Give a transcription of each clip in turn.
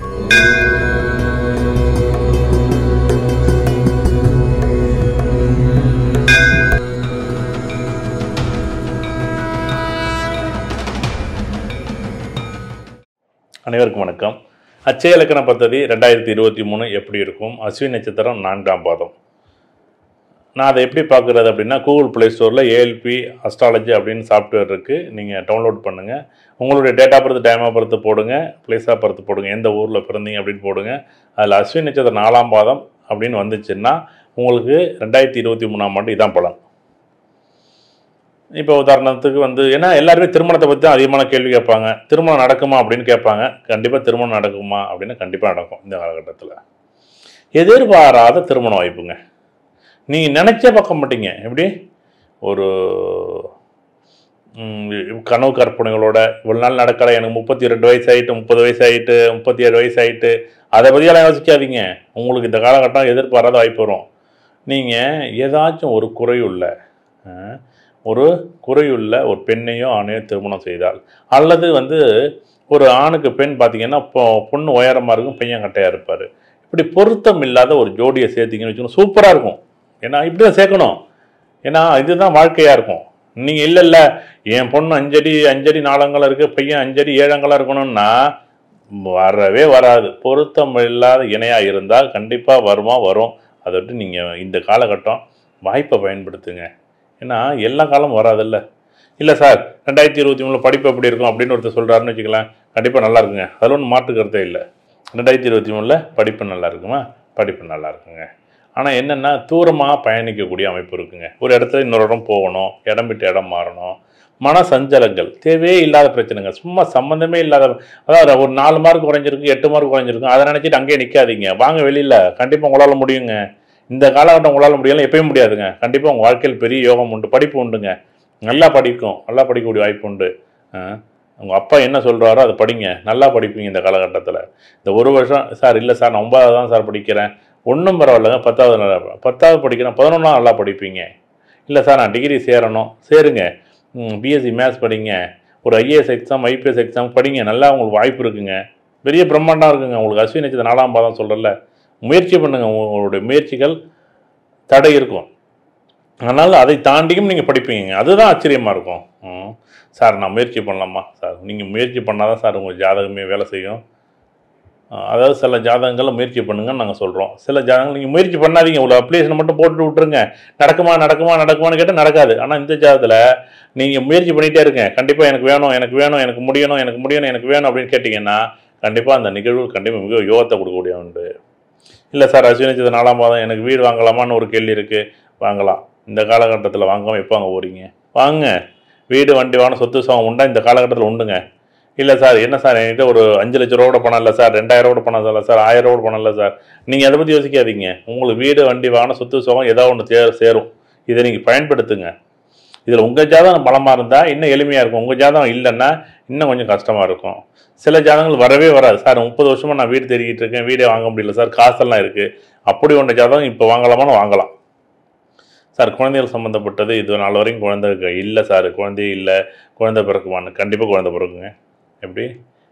அனைவருக்கும் வணக்கம் அச்சய இலக்கண பദ്ധதி ரெண்டாயிரத்தி இருபத்தி மூணு எப்படி இருக்கும் அஸ்வினி நட்சத்திரம் நான்காம் பாதம் நான் அதை எப்படி பார்க்குறது அப்படின்னா கூகுள் ப்ளே ஸ்டோரில் ஏஎல்பி அஸ்ட்ராலஜி அப்படின்னு சாஃப்ட்வேர் இருக்குது நீங்கள் டவுன்லோட் பண்ணுங்கள் உங்களுடைய date of birth time of birth போடுங்க பிளேஸ் ஆஃப் பர்த் போடுங்க எந்த ஊரில் பிறந்தீங்க அப்படின்னு போடுங்க அதில் அஸ்வினி நட்சத்திரம் நாலாம் பாதம் அப்படின்னு வந்துச்சுன்னா உங்களுக்கு ரெண்டாயிரத்தி இருபத்தி மூணாம் ஆண்டு இதான் பலன் இப்போ உதாரணத்துக்கு வந்து ஏன்னா எல்லாருமே திருமணத்தை பற்றி தான் அதிகமான கேள்வி கேட்பாங்க திருமணம் நடக்குமா அப்படின்னு கேட்பாங்க கண்டிப்பாக திருமணம் நடக்குமா அப்படின்னு கண்டிப்பாக நடக்கும் இந்த காலகட்டத்தில் எதிர்பாராத திருமண வாய்ப்புங்க நீங்கள் நினச்சே பார்க்க மாட்டீங்க எப்படி ஒரு ம், கனவு கற்பனைகளோட இவ்வளோ நாள் நடக்கலை எனக்கு முப்பத்தி ரெண்டு வயசு ஆகிட்டு முப்பது வயசு ஆகிட்டு முப்பத்தி ஏழு வயசு ஆகிட்டு அதை பற்றியெல்லாம் யோசிக்காதீங்க உங்களுக்கு இந்த காலகட்டம் எதிர்பாராத வாய்ப்பு வரும் நீங்கள் ஏதாச்சும் ஒரு குறையுள்ள அஹ், ஒரு குறையுள்ள ஒரு பெண்ணையோ ஆணையோ திருமணம் செய்தால் அல்லது வந்து ஒரு ஆணுக்கு பெண் பார்த்தீங்கன்னா இப்போ பொண்ணு உயரமாக இருக்கும் பையன் கட்டையாக இருப்பார் இப்படி பொருத்தம் இல்லாத ஒரு ஜோடியை சேர்த்தீங்கன்னு வச்சுக்கோங்க சூப்பராக இருக்கும் ஏன்னா இப்படி தான் சேர்க்கணும் ஏன்னா இதுதான் வாழ்க்கையாக இருக்கும் நீங்கள் இல்லை இல்லை என் பொண்ணு அஞ்சடி அஞ்சடி நாலங்கலம் இருக்குது பையன் அஞ்சடி ஏழங்கலம் இருக்கணும்னா வரவே வராது பொருத்தம் இல்லாத இணையாக இருந்தால் கண்டிப்பாக வருமா வரும் அதை விட்டு நீங்கள் இந்த காலகட்டம் வாய்ப்பை பயன்படுத்துங்க ஏன்னா எல்லா காலமும் வராதுல்ல இல்லை சார் ரெண்டாயிரத்தி இருபத்தி மூணில் படிப்பு எப்படி இருக்கும் அப்படின்னு ஒருத்தர் சொல்கிறாருன்னு வச்சுக்கலாம் கண்டிப்பாக நல்லா இருக்குங்க அதில் ஒன்றும் மாற்று கருத்தே இல்லை ரெண்டாயிரத்தி இருபத்தி மூணில் படிப்பு நல்லா இருக்குமா படிப்பு நல்லா இருக்குங்க ஆனால் என்னென்னா தூரமாக பயணிக்கக்கூடிய அமைப்பு இருக்குங்க ஒரு இடத்துல இன்னொரு இடம் போகணும் இடம் விட்டு இடம் மாறணும் மன சஞ்சலங்கள் தேவையே இல்லாத பிரச்சனைங்க சும்மா சம்மந்தமே இல்லாத அதாவது ஒரு நாலு மார்க் குறைஞ்சிருக்கு எட்டு மார்க் குறைஞ்சிருக்கு அதை நினச்சிட்டு அங்கேயே நிற்காதீங்க வாங்க வெளியில் கண்டிப்பாக உங்களால் முடியுங்க இந்த காலகட்டம் உங்களால் முடியலாம் எப்பயும் முடியாதுங்க கண்டிப்பாக உங்கள் வாழ்க்கையில் பெரிய யோகம் உண்டு படிப்பு உண்டுங்க நல்லா படிக்கும் நல்லா படிக்கக்கூடிய வாய்ப்பு உண்டு உங்கள் அப்பா என்ன சொல்கிறாரோ அதை படிங்க நல்லா படிப்பீங்க இந்த காலகட்டத்தில் இந்த ஒரு வருஷம் சார் இல்லை சார் நான் ஒன்பதாவது தான் சார் படிக்கிறேன் ஒன்றும் பரவாயில்லைங்க பத்தாவது நல்லா பத்தாவது படிக்கிறேன் பதினொன்றாம் நல்லா படிப்பீங்க இல்லை சார் நான் டிகிரி சேரணும் சேருங்க பிஎஸ்சி மேத்ஸ் படிங்க ஒரு ஐஏஎஸ் எக்ஸாம் ஐபிஎஸ் எக்ஸாம் படிங்க நல்லா உங்களுக்கு வாய்ப்பு இருக்குங்க பெரிய பிரம்மாண்டம் இருக்குங்க உங்களுக்கு அஸ்வினி நட்சத்திரம் நாலாம் பாதம் சொல்கிறல முயற்சி பண்ணுங்க உங்களுடைய முயற்சிகள் தடை இருக்கும் அதனால் அதை தாண்டியும் நீங்கள் படிப்பீங்க அதுதான் ஆச்சரியமாக இருக்கும் ம். சார் நான் முயற்சி பண்ணலாமா சார் நீங்கள் முயற்சி பண்ணால் தான் சார் உங்கள் ஜாதகமே வேலை செய்யும் அஹ் அதாவது சில ஜாதகங்களை முயற்சி பண்ணுங்கன்னு நாங்கள் சொல்கிறோம் சில ஜாதகங்கள் நீங்கள் முயற்சி பண்ணாதீங்க ஒரு அப்ளிகேஷனை மட்டும் போட்டு விட்ருங்க நடக்குமா நடக்குமா நடக்குமான்னு கேட்டால் நடக்காது ஆனால் இந்த ஜாதகத்தில் நீங்கள் முயற்சி பண்ணிகிட்டே இருங்க கண்டிப்பாக எனக்கு வேணும் எனக்கு வேணும் எனக்கு முடியணும் எனக்கு முடியணும் எனக்கு வேணும் அப்படின்னு கேட்டிங்கன்னா கண்டிப்பாக அந்த நிகழ்வு கண்டிப்பாக மிக யோகத்தை கொடுக்கக்கூடிய உண்டு இல்லை சார் அஸ்வினி நட்சத்திரம் நாலாம் மாதம் எனக்கு வீடு வாங்கலாமான்னு ஒரு கேள்வி இருக்குது வாங்கலாம் இந்த காலகட்டத்தில் வாங்காமல் எப்போ வாங்க போகிறீங்க வாங்க வீடு வண்டி வாங்க சொத்து சுகம் உண்டா இந்த காலகட்டத்தில் உண்டுங்க இல்லை சார் என்ன சார் என்கிட்ட ஒரு அஞ்சு லட்ச ரூபா கூட பணம் இல்லை சார் ரெண்டாயிரம் கூட பணம் இல்லை சார் ஆயிரம் ரூபா கூட பணம் இல்லை சார் நீங்கள் அதை பற்றி யோசிக்காதீங்க உங்களுக்கு வீடு வண்டி வாங்கின சொத்து சுகம் ஏதாவது ஒன்று சே சேரும் இதை நீங்கள் பயன்படுத்துங்க இதில் உங்கள் ஜாதகம் பலமாக இருந்தால் இன்னும் எளிமையாக இருக்கும் உங்கள் ஜாதகம் இல்லைன்னா இன்னும் கொஞ்சம் கஷ்டமாக இருக்கும் சில ஜாதகங்கள் வரவே வராது சார் முப்பது வருஷமாக நான் வீடு தேடிக்கிட்டு இருக்கேன் வீடே வாங்க முடியல சார் காசெல்லாம் இருக்குது அப்படி ஒன்ற ஜாதகம் இப்போ வாங்கலாமான்னு வாங்கலாம் சார் குழந்தைகள் சம்மந்தப்பட்டது இது நாள் வரைக்கும் குழந்தை இருக்கு. இல்லை சார் குழந்தையே இல்லை குழந்தை பிறக்குமான்னு கண்டிப்பாக குழந்தை பிறக்குங்க எப்படி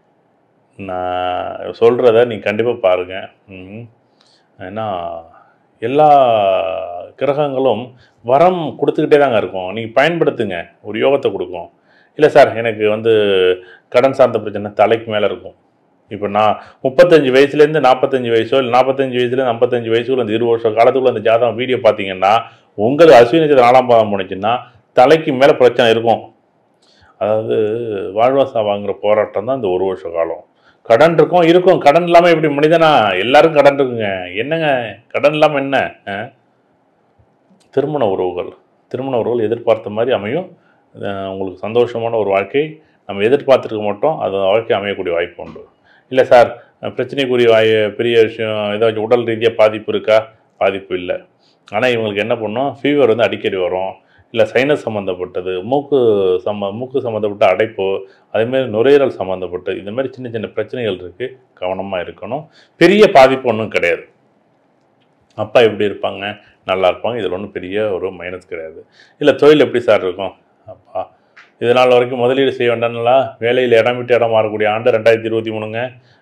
நான் சொல்கிறத நீங்கள் கண்டிப்பாக பாருங்கள் ம். ஏன்னா எல்லா கிரகங்களும் வரம் கொடுத்துக்கிட்டே தாங்க இருக்கும் நீங்கள் பயன்படுத்துங்க ஒரு யோகத்தை கொடுக்கும் இல்லை சார் எனக்கு வந்து கடன் சார்ந்த பிரச்சனை தலைக்கு மேலே இருக்கும் இப்போ நான் முப்பத்தஞ்சு வயசுலேருந்து நாற்பத்தஞ்சு வயசோ இல்லை நாற்பத்தஞ்சு வயசுலேருந்து ஐம்பத்தஞ்சு வயசுக்குள்ள இந்த இருபது வருஷம் காலத்துக்குள்ள அந்த ஜாதகம் வீடியோ பார்த்தீங்கன்னா உங்கள் அஸ்வினி நட்சத்திரம் நாலாம் பாதம் போனுச்சுன்னா தலைக்கு மேலே பிரச்சனை இருக்கும் அதாவது வாழ்வாசா வாங்குற போராட்டம் தான் இந்த ஒரு வருஷ காலம் கடன் இருக்கும் இருக்கும் கடன் இல்லாமல் எப்படி மனிதனா எல்லாருக்கும் கடன் இருக்குங்க என்னங்க கடன் இல்லாமல் என்ன ஆ? திருமண உறவுகள் திருமண உறவுகள் எதிர்பார்த்த மாதிரி அமையும் அஹ் உங்களுக்கு சந்தோஷமான ஒரு வாழ்க்கை நம்ம எதிர்பார்த்துருக்க மாட்டோம் அது வாழ்க்கை அமையக்கூடிய வாய்ப்பு உண்டு இல்லை சார் பிரச்சனைக்குரிய வாய் பெரிய விஷயம் ஏதாச்சும் உடல் ரீதியாக பாதிப்பு இருக்கா பாதிப்பு இல்லை ஆனால் இவங்களுக்கு என்ன பண்ணும் ஃபீவர் வந்து அடிக்கடி வரும் இல்லை சைனஸ் சம்மந்தப்பட்டது மூக்கு சம்ம மூக்கு சம்மந்தப்பட்ட அடைப்பு அதேமாதிரி நுரையீரல் சம்மந்தப்பட்டு இந்த மாதிரி சின்ன சின்ன பிரச்சனைகள் இருக்குது கவனமாக இருக்கணும் பெரிய பாதிப்பு ஒன்றும் கிடையாது அப்பா எப்படி இருப்பாங்க நல்லா இருப்பாங்க இதில் ஒன்றும் பெரிய ஒரு மைனஸ் கிடையாது இல்லை தொழில் எப்படி சார் இருக்கும் அப்பா இது நாள் வரைக்கும் முதலீடு செய்ய வேண்டாம்ல வேலையில் இடம் விட்டு இடம் மாறக்கூடிய ஆண்டு ரெண்டாயிரத்தி இருபத்தி மூணுங்க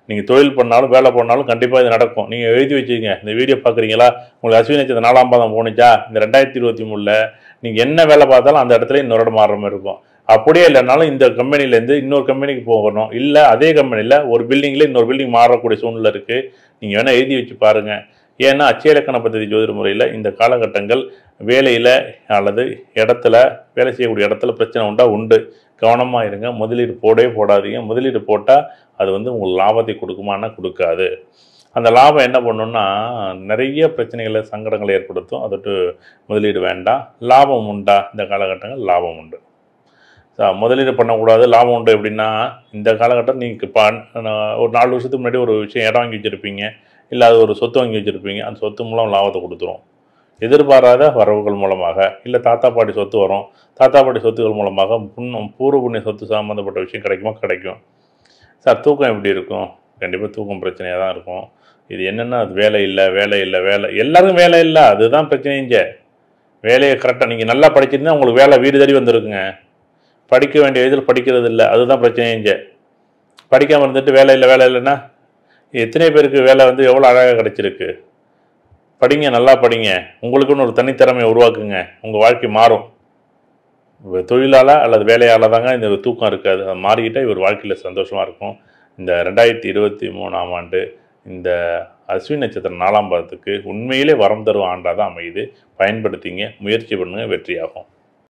நீங்கள் தொழில் பண்ணாலும் வேலை பண்ணாலும் கண்டிப்பாக இது நடக்கும் நீங்கள் எழுதி வச்சுக்கங்க இந்த வீடியோ பார்க்குறீங்களா உங்களுக்கு அஸ்வினி நட்சத்திரம் நாலாம் பாதம் போணுச்சா இந்த ரெண்டாயிரத்தி இருபத்தி மூணில் நீங்கள் என்ன வேலை பார்த்தாலும் அந்த இடத்துல இன்னொரு இடம் மாறுற மாதிரி இருக்கும் அப்படியே இல்லைனாலும் இந்த கம்பெனிலேருந்து இன்னொரு கம்பெனிக்கு போகணும் இல்லை அதே கம்பெனியில் ஒரு பில்டிங்கில் இன்னொரு பில்டிங் மாறக்கூடிய சூழ்நிலை இருக்குது நீங்கள் வேணால் எழுதி வச்சு பாருங்கள் ஏன்னா அச்சய இலக்கண பദ്ധதி ஜோதிட முறையில் இந்த காலகட்டங்கள் வேலையில் அல்லது இடத்துல வேலை செய்யக்கூடிய இடத்துல பிரச்சனை உண்டா உண்டு கவனமாக இருங்க முதலீடு போடவே போடாதீங்க முதலீடு போட்டால் அது வந்து உங்களுக்கு லாபத்தை கொடுக்குமானா கொடுக்காது அந்த லாபம் என்ன பண்ணுன்னா நிறைய பிரச்சனைகளை சங்கடங்களை ஏற்படுத்தும் அதோட்டு முதலீடு வேண்டாம் லாபம் உண்டா இந்த காலகட்டங்கள் லாபம் உண்டு ச- முதலீடு பண்ணக்கூடாது லாபம் உண்டு எப்படின்னா இந்த காலகட்டம் நீங்கள் இப்போ ஒரு நாலு வருஷத்துக்கு முன்னாடி ஒரு விஷயம் இடம் வாங்கி வச்சுருப்பீங்க இல்லை அது ஒரு சொத்து வாங்கி வச்சுருப்பீங்க அந்த சொத்து மூலம் லாபத்தை கொடுத்துரும் எதிர்பாராத வரவுகள் மூலமாக இல்லை தாத்தா பாட்டி சொத்து வரும் தாத்தா பாட்டி சொத்துக்கள் மூலமாக புண்ணும் பூர்வ புண்ணிய சொத்து சம்மந்தப்பட்ட விஷயம் கிடைக்குமா கிடைக்கும் சார் தூக்கம் எப்படி இருக்கும் கண்டிப்பாக தூக்கம் பிரச்சனையாக தான் இருக்கும் இது என்னென்னா அது வேலை இல்லை வேலை இல்லை வேலை எல்லாருக்கும் வேலை இல்லை அதுதான் பிரச்சனைங்க வேலையை கரெக்டாக நீங்கள் நல்லா படிச்சிருந்தா உங்களுக்கு வேலை வீடு தேடி வந்திருக்குங்க படிக்க வேண்டிய வயதில் படிக்கிறது இல்லை அதுதான் பிரச்சனைங்க படிக்காமல் இருந்துட்டு வேலை இல்லை வேலை இல்லைன்னா எத்தனை பேருக்கு வேலை வந்து எவ்வளோ அழகாக கிடைச்சிருக்கு படிங்க நல்லா படிங்க உங்களுக்குன்னு ஒரு தனித்திறமையை உருவாக்குங்க உங்கள் வாழ்க்கை மாறும் தொழிலாளா அல்லது வேலையால தாங்க இந்த தூக்கம் இருக்காது அது மாறிக்கிட்டா இவர் வாழ்க்கையில் சந்தோஷமாக இருக்கும் இந்த ரெண்டாயிரத்தி இருபத்தி மூணாம் ஆண்டு இந்த அஸ்வின் நட்சத்திரம் நாலாம் பாதத்துக்கு உண்மையிலே வரம் தரும் ஆண்டாக தான் அமையுது பயன்படுத்திங்க முயற்சி பண்ணுங்க வெற்றியாகும்